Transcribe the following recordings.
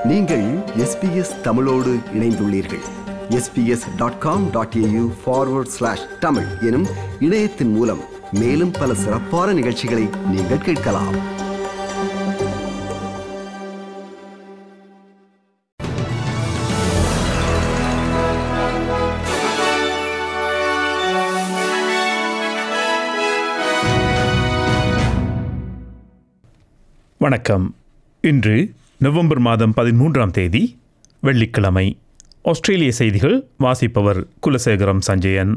நீங்கள் எஸ்பிஎஸ் தமிழோடு இணைந்துள்ளீர்கள் SBS dot com dot AU forward slash Tamil எனும் இணையத்தின் மூலம் மேலும் பல சிறப்பான நிகழ்ச்சிகளை நீங்கள் கேட்கலாம் வணக்கம் இன்று நவம்பர் மாதம் பதிமூன்றாம் தேதி வெள்ளிக்கிழமை ஆஸ்திரேலிய செய்திகள் வாசிப்பவர் குலசேகரம் சஞ்சயன்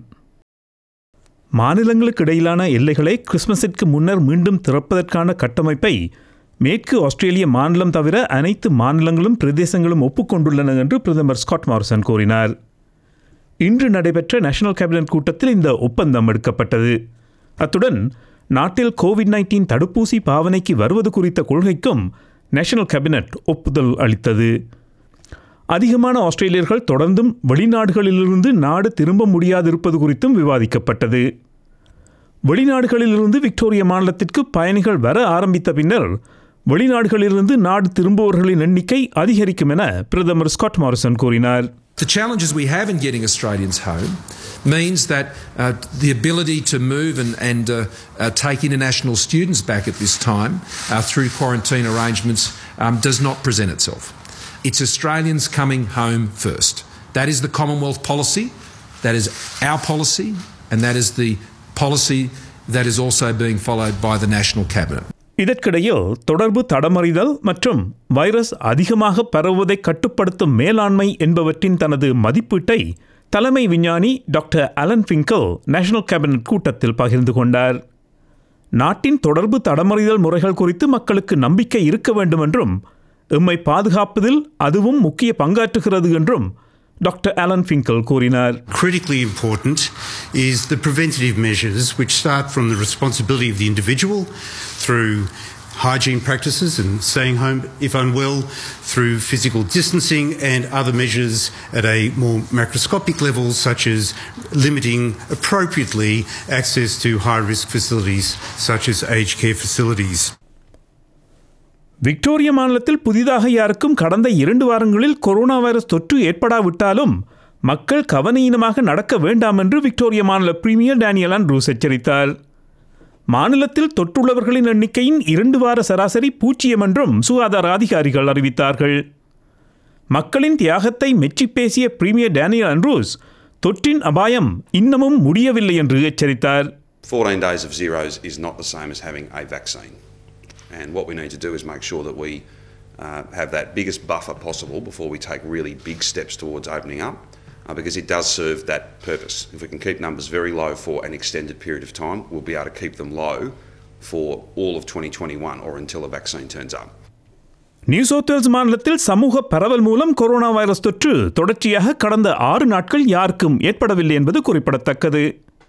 மாநிலங்களுக்கு இடையிலான எல்லைகளை கிறிஸ்மஸிற்கு முன்னர் மீண்டும் திறப்பதற்கான கட்டமைப்பை மேற்கு ஆஸ்திரேலிய மாநிலம் தவிர அனைத்து மாநிலங்களும் பிரதேசங்களும் ஒப்புக்கொண்டுள்ளன என்று பிரதமர் ஸ்காட் மாரிசன் கூறினார் இன்று நடைபெற்ற நேஷனல் கேபினட் கூட்டத்தில் இந்த ஒப்பந்தம் எடுக்கப்பட்டது அத்துடன் நாட்டில் கோவிட் நைன்டீன் தடுப்பூசி பாவனைக்கு வருவது குறித்த கொள்கைக்கும் நேஷனல் கேபினட் ஒப்புதல் அளித்தது அதிகமான ஆஸ்திரேலியர்கள் தொடர்ந்தும் வெளிநாடுகளிலிருந்து நாடு திரும்ப முடியாதிருப்பது குறித்தும் விவாதிக்கப்பட்டது வெளிநாடுகளிலிருந்து விக்டோரியா மாநிலத்திற்கு பயணிகள் வர ஆரம்பித்த பின்னர் வெளிநாடுகளிலிருந்து நாடு திரும்புபவர்களின் எண்ணிக்கை அதிகரிக்கும் என பிரதமர் ஸ்காட் மாரிசன் கூறினார் The challenges we have in getting Australians home means that uh, the ability to move and, and uh, uh, take international students back at this time uh, through quarantine arrangements um, does not present itself. It's Australians coming home first. That is the Commonwealth policy, that is our policy, and that is the policy that is also being followed by the National Cabinet. இதற்கிடையில் தொடர்பு தடமறிதல் மற்றும் virus அதிகமாக பரவுவதை கட்டுப்படுத்தும் மேலாண்மை என்பவற்றின் தனது மதிப்பீட்டை தலைமை விஞ்ஞானி doctor Alan Finkel national cabinet கூட்டத்தில் பகிர்ந்து கொண்டார் நாட்டின் தொடர்பு தடமறிதல் முறைகள் குறித்து மக்களுக்கு நம்பிக்கை இருக்க வேண்டும் என்றும் எம்மை பாதுகாப்பதில் அதுவும் முக்கிய பங்காற்றுகிறது என்றும் டாக்டர் அலன் ஃபிங்கல் கூறினார் Critically important is the preventative measures which start from the responsibility of the individual through hygiene practices and staying home if unwell, through physical distancing and other measures at a more macroscopic level, such as limiting appropriately access to high risk facilities such as aged care facilities. Victoria மாநிலத்தில் புதிதாக யாருக்கும் கடந்த இரண்டு வாரங்களில் corona virus தொற்று ஏற்படாவிட்டாலும் மக்கள் கவனயீனமாக நடக்க வேண்டாம் என்று விக்டோரியா மாநில பிரீமியர் டேனியல் ஆண்ட்ரூஸ் எச்சரித்தார் மாநிலத்தில் தொற்றுள்ளவர்களின் எண்ணிக்கையின் இரண்டு வார சராசரி பூஜ்ஜியம் என்றும் சுகாதார அதிகாரிகள் அறிவித்தார்கள் மக்களின் தியாகத்தை மெச்சி பேசிய பிரீமியர் டேனியல் ஆண்ட்ரூஸ் தொற்றின் அபாயம் இன்னமும் முடியவில்லை என்று எச்சரித்தார் 14 days of zeros is not the same as having a vaccine. And what we need to do is make sure that we uh, have that biggest buffer possible before we take really big steps towards opening up, uh, because it does serve that purpose. If we can keep numbers very low for an extended period of time, we'll be able to keep them low for all of 2021 or until a vaccine turns up. New South Wales மாநிலத்தில் சமூக பரவல் மூலம் corona virus தொற்று தொடர்ச்சியாக கடந்த ஆறு நாட்கள் யாருக்கும் ஏற்படவில்லை என்பது குறிப்பிடத்தக்கது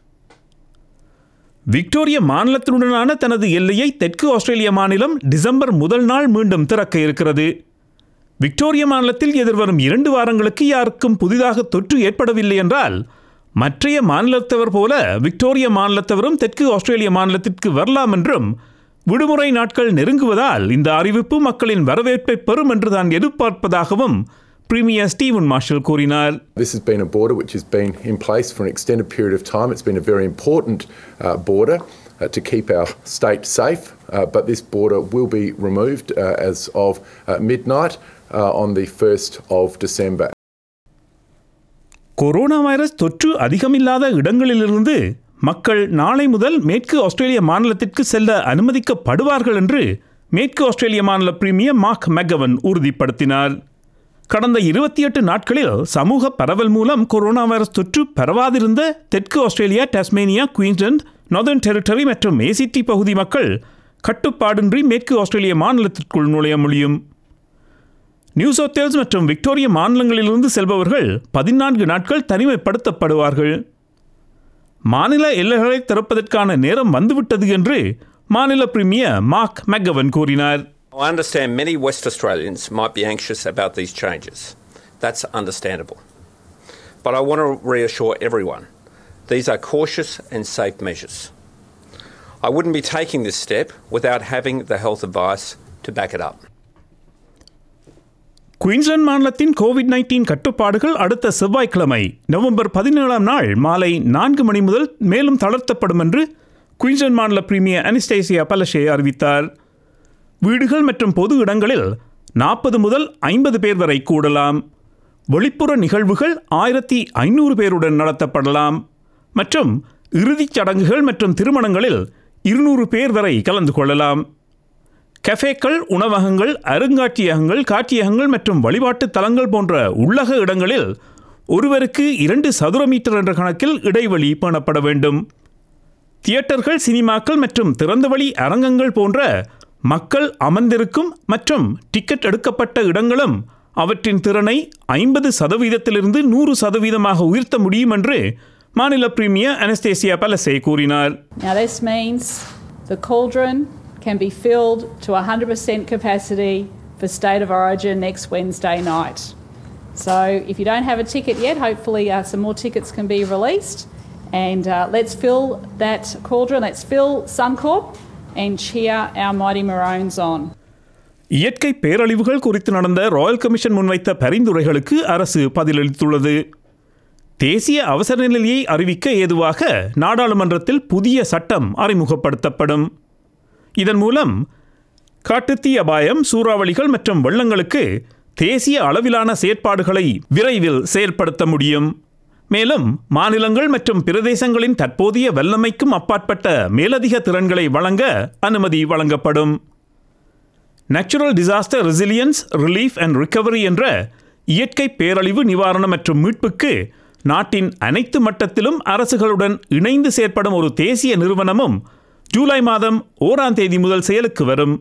விக்டோரியா மாநிலத்தினுடனான தனது எல்லையை தெற்கு ஆஸ்திரேலிய மாநிலம் டிசம்பர் முதல் நாள் மீண்டும் திறக்க இருக்கிறது விக்டோரியா மாநிலத்தில் எதிர்வரும் இரண்டு வாரங்களுக்கு யாருக்கும் புதிதாக தொற்று ஏற்படவில்லை என்றால் மற்றைய மாநிலத்தவர் போல விக்டோரியா மாநிலத்தவரும் தெற்கு ஆஸ்திரேலிய மாநிலத்திற்கு வரலாம் என்றும் விடுமுறை நாட்கள் நெருங்குவதால் இந்த அறிவிப்பு மக்களின் வரவேற்பை பெறும் என்று தான் எதிர்பார்ப்பதாகவும் பிரீமியர் ஸ்டீவன் மார்ஷல் கூறினார் This has been a border which has been in place for an extended period of time. It's been a very important uh, border uh, to keep our state safe, uh, but this border will be removed uh, as of uh, midnight uh, on the 1st of December. Corona virus தொற்று அதிகமில்லாத இடங்களிலிருந்து மக்கள் நாளை முதல் மேற்கு ஆஸ்திரேலிய மாநிலத்திற்கு செல்ல அனுமதிக்கப்படுவார்கள் என்று மேற்கு ஆஸ்திரேலிய மாநில பிரீமியர் மார்க் மெகவன் உறுதிப்படுத்தினார் கடந்த இருபத்தி எட்டு நாட்களில் சமூக பரவல் மூலம் கொரோனா வைரஸ் தொற்று பரவாதிருந்த தெற்கு Australia Tasmania Queensland Northern Territory மற்றும் ஏசிடி பகுதி மக்கள் கட்டுப்பாடின்றி மேற்கு ஆஸ்திரேலிய மாநிலத்திற்குள் நுழைய முடியும் நியூ சவுத் வேல்ஸ் மற்றும் விக்டோரியா மாநிலங்களிலிருந்து செல்பவர்கள் பதினான்கு நாட்கள் தனிமைப்படுத்தப்படுவார்கள் மாநில எல்லைகளை திறப்பதற்கான நேரம் வந்துவிட்டது என்று மாநில பிரீமியர் மார்க் மெக்கவன் கூறினார் I understand many West Australians might be anxious about these changes. That's understandable. But I want to reassure everyone these are cautious and safe measures. I wouldn't be taking this step without having the health advice to back it up. Queensland மாநிலத்தின் COVID nineteen கட்டுப்பாடுகள் அடுத்த செவ்வாய்க்கிழமை November பதினேழாம் நாள் மாலை நான்கு மணி முதல் மேலும் தளர்த்தப்படும் என்று குயின்ஸ்லாந்து மாநில பிரீமியர் அனிஸ்டேசியா பலஷே அறிவித்தார் வீடுகள் மற்றும் பொது இடங்களில் நாற்பது முதல் ஐம்பது பேர் வரை கூடலாம் வெளிப்புற நிகழ்வுகள் ஆயிரத்தி ஐநூறு பேருடன் நடத்தப்படலாம் மற்றும் இறுதிச் சடங்குகள் மற்றும் திருமணங்களில் இருநூறு பேர் வரை கலந்து கொள்ளலாம் கஃபேக்கள் உணவகங்கள் அருங்காட்சியகங்கள் காட்சியகங்கள் மற்றும் வழிபாட்டு தலங்கள் போன்ற உள்ளக இடங்களில் ஒருவருக்கு இரண்டு சதுர மீட்டர் என்ற கணக்கில் இடைவெளி பேணப்பட வேண்டும் தியேட்டர்கள் சினிமாக்கள் மற்றும் திறந்தவெளி அரங்கங்கள் போன்ற மக்கள் அமர்ந்திருக்கும் மற்றும் டிக்கெட் எடுக்கப்பட்ட இடங்களும் அவற்றின் திறனை ஐம்பது சதவீதத்திலிருந்து நூறு சதவீதமாக உயர்த்த முடியும் என்று மாநில பிரீமியர் அனஸ்தேசியா பலசே கூறினார் Now, this means the cauldron can be filled to 100% capacity for State of Origin next Wednesday night. So, if you don't have a ticket yet, hopefully uh, some more tickets can be released. And uh, let's fill that cauldron, let's fill Suncorp and cheer our mighty Maroons on. இயற்கை பேரழிவுகள் குறித்து நடந்த Royal commission முன்வைத்த பரிந்துரைகளுக்கு அரசு பதிலளித்துள்ளது தேசிய அவசர நிலையை அறிவிக்க ஏதுவாக நாடாளுமன்றத்தில் புதிய சட்டம் அறிமுகப்படுத்தப்படும் இதன் மூலம் காட்டுத்தீ அபாயம் சூறாவளிகள் மற்றும் வெள்ளங்களுக்கு தேசிய அளவிலான செயற்பாடுகளை விரைவில் செயல்படுத்த முடியும் மேலும் மாநிலங்கள் மற்றும் பிரதேசங்களின் தற்போதைய வல்லமைக்கும் அப்பாற்பட்ட மேலதிக திறன்களை வழங்க அனுமதி வழங்கப்படும் natural disaster resilience relief and recovery என்ற இயற்கை பேரழிவு நிவாரணம் மற்றும் மீட்புக்கு நாட்டின் அனைத்து மட்டத்திலும் அரசுகளுடன் இணைந்து செயற்படும் ஒரு தேசிய நிறுவனமும் ஜூலை மாதம் ஓராம் தேதி முதல் செயலுக்கு வரும்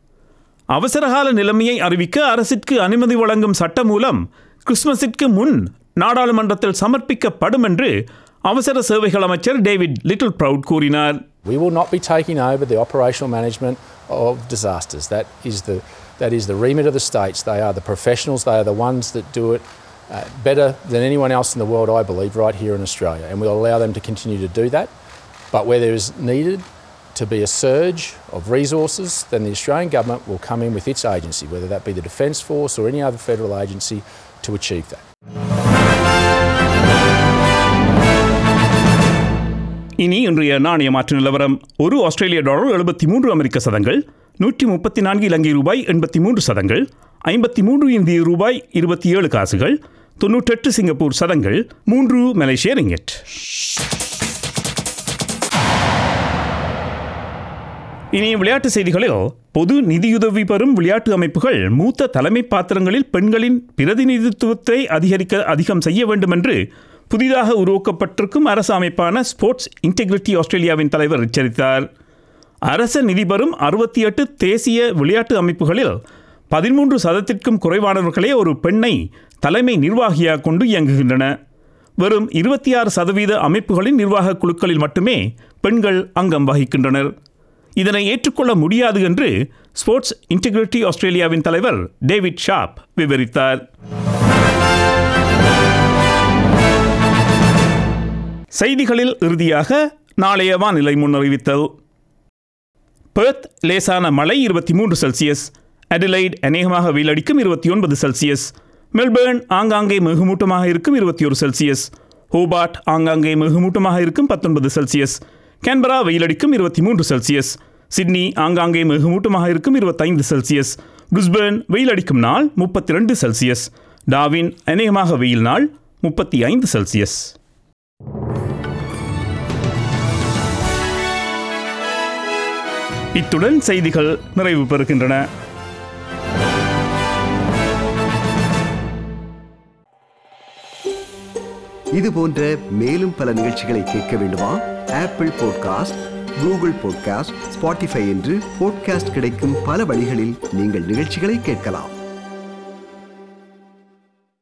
அவசரகால நிலைமையை அறிவிக்க அரசிற்கு அனுமதி வழங்கும் சட்ட மூலம் கிறிஸ்துமஸிற்கு முன் நாடாளுமன்றத்தில் சமர்ப்பிக்கப்படும் என்று அவசர சேவைகள் அமைச்சர் டேவிட் லிட்டில் ப்ரவுட் கூறினார் We will not be taking over the operational management of disasters. That is the, that is the remit of the states. They are the professionals, they are the ones that do it uh, better than anyone else in the world, I believe, right here in Australia. And we'll allow them to continue to do that. But where there is needed to be a surge of resources, then the Australian government will come in with its agency, whether that be the Defence Force or any other federal agency, to achieve that. இனி இன்றைய நாணய மாற்று நிலவரம் ஒரு ஆஸ்திரேலிய dollar எழுபத்தி மூன்று அமெரிக்க சதங்கள் நூற்றி முப்பத்தி நான்கு இலங்கை ரூபாய் எண்பத்தி மூன்று சதங்கள் ஐம்பத்தி மூன்று இந்திய ரூபாய் இருபத்தி ஏழு காசுகள் தொன்னூற்றெட்டு சிங்கப்பூர் சதங்கள் மூன்று மலேசிய ரிங்கெட் இனி விளையாட்டு செய்திகளில் பொது நிதியுதவி பெறும் விளையாட்டு அமைப்புகள் மூத்த தலைமை பாத்திரங்களில் பெண்களின் பிரதிநிதித்துவத்தை அதிகரிக்க அதிகம் செய்ய வேண்டும் என்று புதிதாக உருவாக்கப்பட்டிருக்கும் அரசு அமைப்பான ஸ்போர்ட்ஸ் இன்டெகிரிட்டி ஆஸ்திரேலியாவின் தலைவர் எச்சரித்தார் அரச நிதி பெறும் அறுபத்தி எட்டு தேசிய விளையாட்டு அமைப்புகளில் பதிமூன்று சதத்திற்கும் குறைவானவர்களே ஒரு பெண்ணை தலைமை நிர்வாகியாக கொண்டு இயங்குகின்றன வெறும் இருபத்தி ஆறு சதவீத அமைப்புகளின் நிர்வாக குழுக்களில் மட்டுமே பெண்கள் அங்கம் வகிக்கின்றனர் இதனை ஏற்றுக்கொள்ள முடியாது என்று ஸ்போர்ட்ஸ் இன்டெகிரிட்டி ஆஸ்திரேலியாவின் தலைவர் டேவிட் ஷாப் விவரித்தார் செய்திகளில் இறுதியாக நாளைய வானிலை முன்னறிவித்தல் பெர்த் லேசான மழை இருபத்தி மூன்று செல்சியஸ் அடிலைட் அநேகமாக வெயிலடிக்கும் இருபத்தி ஒன்பது செல்சியஸ் மெல்பேர்ன் ஆங்காங்கே மிகுமூட்டமாக இருக்கும் இருபத்தி ஒரு செல்சியஸ் ஹோபார்ட் ஆங்காங்கே மிகுமூட்டமாக இருக்கும் பத்தொன்பது செல்சியஸ் கேன்பரா வெயிலடிக்கும் இருபத்தி மூன்று செல்சியஸ் சிட்னி ஆங்காங்கே மிகுமூட்டமாக இருக்கும் இருபத்தைந்து செல்சியஸ் பிரிஸ்பேர்ன் வெயிலடிக்கும் நாள் முப்பத்தி ரெண்டு செல்சியஸ் டாவின் அநேகமாக வெயில் நாள் முப்பத்தி ஐந்து செல்சியஸ் இத்துடன் செய்திகள் நிறைவு பெறுகின்றன இது போன்ற மேலும் பல நிகழ்ச்சிகளை கேட்க வேண்டுமா Apple podcast Google podcast Spotify என்று பாட்காஸ்ட் கிடைக்கும் பல வழிகளில் நீங்கள் நிகழ்ச்சிகளை கேட்கலாம்